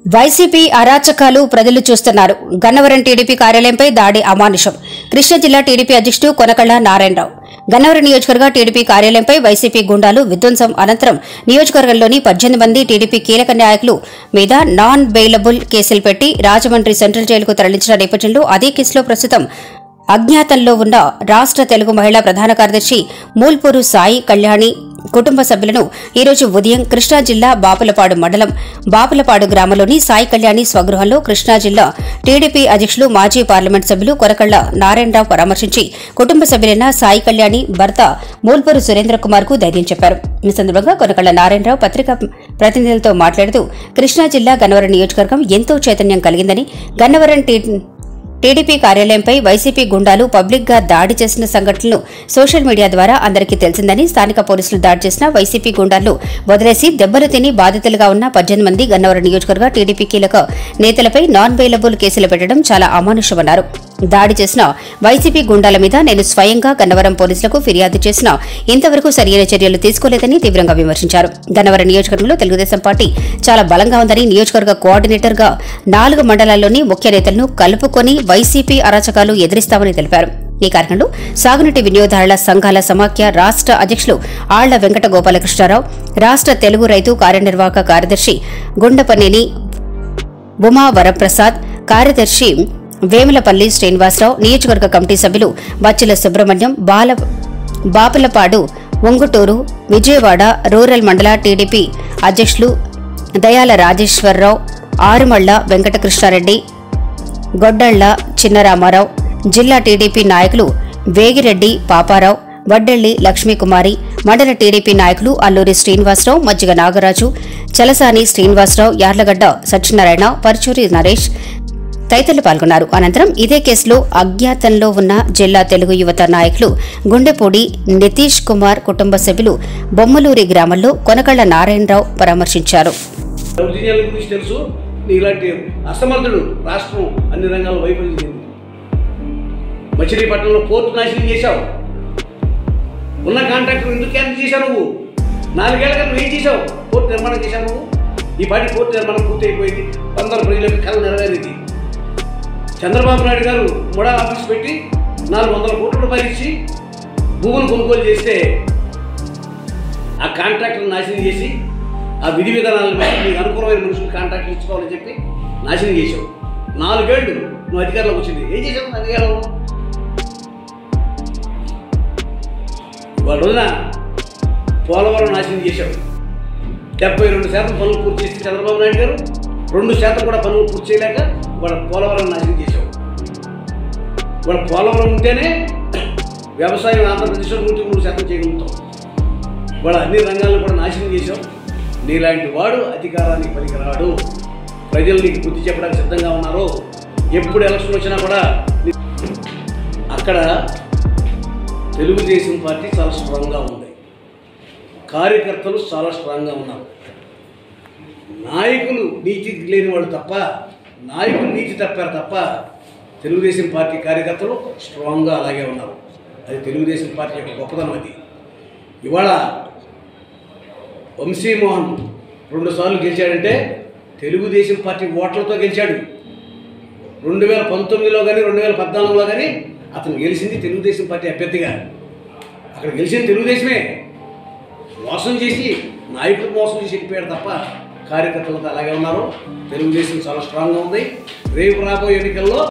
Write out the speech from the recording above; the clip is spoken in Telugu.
వైసీపీ అరాచకాలు ప్రజలు చూస్తున్నారు గన్నవరం టీడీపీ కార్యాలయంపై దాడి అమానుషం కృష్ణా జిల్లా టీడీపీ అధ్యక్షుడు కొనకళ్ళ నారాయణరావు గన్నవరం నియోజకవర్గ టీడీపీ కార్యాలయంపై వైసీపీ గుండాలు విధ్వంసం అనంతరం నియోజకవర్గంలోని పద్దెనిమిది మంది టీడీపీ కీలక నాయకులు మీద నాన్ బెయిలబుల్ కేసులు పెట్టి రాజమండ్రి సెంట్రల్ జైలుకు తరలించిన నేపథ్యంలో అదే కేసులో ప్రస్తుతం అజ్ఞాతంలో ఉన్న రాష్ట్ర తెలుగు మహిళా ప్రధాన కార్యదర్శి మూల్పూరు సాయి కళ్యాణి కుటుంబ సభ్యులను ఈరోజు ఉదయం కృష్ణా జిల్లా బాపులపాడు మండలం బాపులపాడు గ్రామంలోని సాయి కళ్యాణి స్వగృహంలో కృష్ణా జిల్లా టీడీపీ అధ్యక్షులు మాజీ పార్లమెంట్ సభ్యులు కొరకళ్ల నారాయణరావు పరామర్శించి కుటుంబ సభ్యులైన సాయి కళ్యాణి భర్త మూల్పూరు సురేంద్ర కుమార్ కు ధైర్యం చెప్పారు ఈ సందర్భంగా కొనకళ్ల నారాయణరావు పత్రికా ప్రతినిధులతో మాట్లాడుతూ కృష్ణా జిల్లా గన్నవరం నియోజకవర్గం ఎంతో చైతన్యం కలిగిందని గన్నవరం టీ టీడీపీ కార్యాలయంపై వైసీపీ గుండాలు పబ్లిక్ గా దాడి చేసిన సంఘటనలు సోషల్ మీడియా ద్వారా అందరికీ తెలిసిందని స్థానిక పోలీసులు దాడి చేసిన వైసీపీ గుండాలు వదిలేసి దెబ్బలు తిని బాధితులుగా ఉన్న పద్దెనిమిది మంది గన్నవరం నియోజకవర్గ టీడీపీ కీలక నేతలపై నాన్ బెయిలబుల్ కేసులు పెట్టడం చాలా అమానుషమన్నారు దాడి చేసిన వైసీపీ గుండాల మీద నేను స్వయంగా గన్నవరం పోలీసులకు ఫిర్యాదు చేసినా ఇంతవరకు సరియైన చర్యలు తీసుకోలేదని తీవ్రంగా విమర్శించారు గన్నవరం నియోజకవర్గంలో తెలుగుదేశం పార్టీ చాలా బలంగా ఉందని నియోజకవర్గ కోఆర్డినేటర్ గా నాలుగు మండలాల్లోని ముఖ్య నేతలను కలుపుకొని వైసీపీ అరాచకాలు ఎదిరిస్తామని తెలిపారు ఈ కార్యక్రమంలో సాగునీటి వినియోగదారుల సంఘాల సమాఖ్య రాష్ట్ర అధ్యక్షులు ఆళ్ల వెంకట గోపాలకృష్ణారావు రాష్ట్ర తెలుగు రైతు కార్యనిర్వాహక కార్యదర్శి గుండపనేని ఉమా వరప్రసాద్ కార్యదర్శి వేములపల్లి శ్రీనివాసరావు నియోజకవర్గ కమిటీ సభ్యులు బచ్చుల సుబ్రహ్మణ్యం బాల బాపులపాడు ఉంగుటూరు విజయవాడ రూరల్ మండల టీడీపీ అధ్యక్షులు దయాల రాజేశ్వరరావు ఆరుమళ్ల వెంకటకృష్ణారెడ్డి గొడ్డళ్ల చిన్నరామారావు జిల్లా టీడీపీ నాయకులు వేగిరెడ్డి పాపారావు వడ్డెళ్లి లక్ష్మీకుమారి మండల టీడీపీ నాయకులు అల్లూరి శ్రీనివాసరావు మజ్జిగ నాగరాజు చలసాని శ్రీనివాసరావు యార్లగడ్డ సత్యనారాయణ పరుచూరి నరేష్ తదితరులు పాల్గొన్నారు అనంతరం ఇదే కేసులో అజ్ఞాతంలో ఉన్న జిల్లా తెలుగు యువత నాయకులు గుండెపూడి నితీష్ కుమార్ కుటుంబ సభ్యులు బొమ్మలూరి గ్రామంలో కొనకళ్ల నారాయణరావు పరామర్శించారు దౌర్జన్యాల గురించి తెలుసు నీ ఇలాంటి అసమర్థుడు రాష్ట్రం అన్ని రంగాల్లో వైఫల్యం చెందింది మచిలీపట్నంలో పోర్టు నాశనం చేశావు ఉన్న కాంట్రాక్టర్ ఎందుకు క్యాన్సిల్ చేశావు నువ్వు నాలుగేళ్ల క్రితం ఏం చేశావు పోర్టు నిర్మాణం చేశావు నువ్వు ఈ పాటి పోర్టు నిర్మాణం పూర్తి అయిపోయింది కొందరు ప్రజలకు కళ నెరవేరింది చంద్రబాబు నాయుడు గారు మోడల్ ఆఫీస్ పెట్టి నాలుగు వందల కోట్ల రూపాయలు ఇచ్చి భూములు కొనుగోలు చేస్తే ఆ కాంట్రాక్టర్ నాశనం చేసి ఆ విధి విధానాలను బట్టి నీకు అనుకూలమైన మనుషులు కాంట్రాక్ట్ ఇచ్చుకోవాలని చెప్పి నాశనం చేసావు నాలుగేళ్లు నువ్వు అధికారంలోకి వచ్చింది ఏం చేసావు అధికారంలో ఇవాళ రోజున పోలవరం నాశనం చేశావు డెబ్బై రెండు శాతం పనులు పూర్తి చేసి చంద్రబాబు నాయుడు గారు రెండు శాతం కూడా పనులు పూర్తి చేయలేక వాళ్ళ పోలవరం నాశనం చేశావు వాళ్ళ పోలవరం ఉంటేనే వ్యవసాయం ఆంధ్రప్రదేశ్లో నూటి మూడు శాతం చేయగలుగుతాం వాడు అన్ని రంగాలను కూడా నాశనం చేశాం నీలాంటి వాడు అధికారానికి పనికిరాడు ప్రజలు నీకు బుద్ధి చెప్పడానికి సిద్ధంగా ఉన్నారు ఎప్పుడు ఎలక్షన్ వచ్చినా కూడా నీ- అక్కడ తెలుగుదేశం పార్టీ చాలా స్ట్రాంగ్గా ఉంది కార్యకర్తలు చాలా స్ట్రాంగ్గా ఉన్నారు నాయకులు నీతి లేని వాళ్ళు తప్ప నాయకులు నీతి తప్పారు తప్ప తెలుగుదేశం పార్టీ కార్యకర్తలు స్ట్రాంగ్గా అలాగే ఉన్నారు అది తెలుగుదేశం పార్టీ యొక్క గొప్పతనం అది ఇవాళ వంశీమోహన్ రెండుసార్లు గెలిచాడంటే తెలుగుదేశం పార్టీ ఓట్లతో గెలిచాడు రెండు వేల పంతొమ్మిదిలో కానీ రెండు వేల పద్నాలుగులో కానీ అతను గెలిచింది తెలుగుదేశం పార్టీ అభ్యర్థిగా అక్కడ గెలిచింది తెలుగుదేశమే మోసం చేసి నాయకులు మోసం చేసి వెళ్ళిపోయాడు తప్ప కార్యకర్తలతో అలాగే ఉన్నారు తెలుగుదేశం చాలా స్ట్రాంగ్గా ఉంది రేపు రాబోయే ఎన్నికల్లో